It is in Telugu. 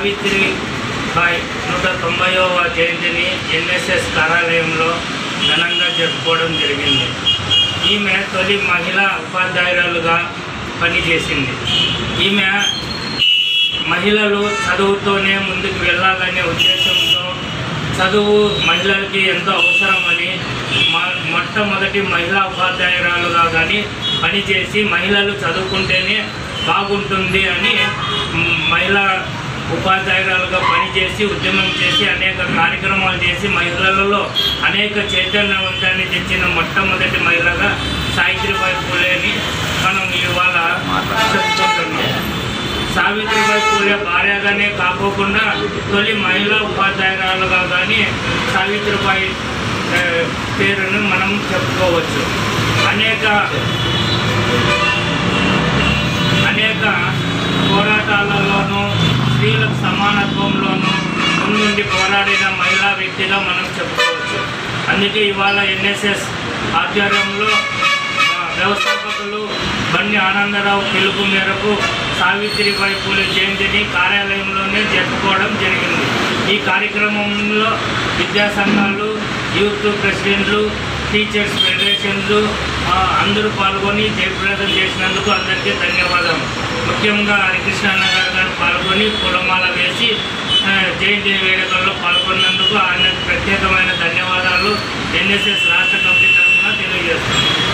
సావిత్రి బాయ్ నూట తొంభైవ జయంతిని ఎన్ఎస్ఎస్ కార్యాలయంలో ఘనంగా జరుపుకోవడం జరిగింది ఈమె తొలి మహిళా ఉపాధ్యాయురాలుగా పనిచేసింది ఈమె మహిళలు చదువుతోనే ముందుకు వెళ్ళాలనే ఉద్దేశంతో చదువు మహిళలకి ఎంతో అవసరమని మ- మొట్టమొదటి మహిళా ఉపాధ్యాయురాలుగా కానీ పనిచేసి మహిళలు చదువుకుంటేనే బాగుంటుంది అని మ్, మహిళా ఉపాధ్యాయురాలుగా పనిచేసి ఉద్యమం చేసి అనేక కార్యక్రమాలు చేసి మహిళలలో అనేక చైతన్యవంతాన్ని తెచ్చిన మొట్టమొదటి మహిళగా సావిత్రిబాయి పూలేని మనం ఇవాళ చెప్పుకుంటున్నాం సావిత్రిబాయి పూలే భార్యగానే కాకోకుండా తొలి మహిళా ఉపాధ్యాయురాలుగా కానీ సావిత్రిబాయి ఆ, పేరును మనం చెప్పుకోవచ్చు అనేక అనేక పోరాటాలలోనూ స్త్రీలకు సమానత్వంలోనూ ముందుండి పోరాడిన మహిళా వ్యక్తిగా మనం చెప్పుకోవచ్చు అందుకే ఇవాళ ఎన్ఎస్ఎస్ ఆధ్వర్యంలో ఆ, వ్యవస్థాపకులు బండి ఆనందరావు పిలుపు మేరకు సావిత్రిబాయి పూలే జయంతిని కార్యాలయంలోనే జరుపుకోవడం జరిగింది ఈ కార్యక్రమంలో విద్యా సంఘాలు యూత్ ప్రెసిడెంట్లు టీచర్స్ ఫెడరేషన్లు ఆ, అందరూ పాల్గొని జయప్రదం చేసినందుకు అందరికీ ధన్యవాదాలు ముఖ్యంగా హరికృష్ణ అన్న గారు గారు పాల్గొని పూలమాల వేసి ఆ, జయంతి వేడుకల్లో పాల్గొన్నందుకు ఆయనకు ప్రత్యేకమైన ధన్యవాదాలు ఎన్ఎస్ఎస్ రాష్ట్ర కమిటీ తరఫున తెలియజేస్తున్నాను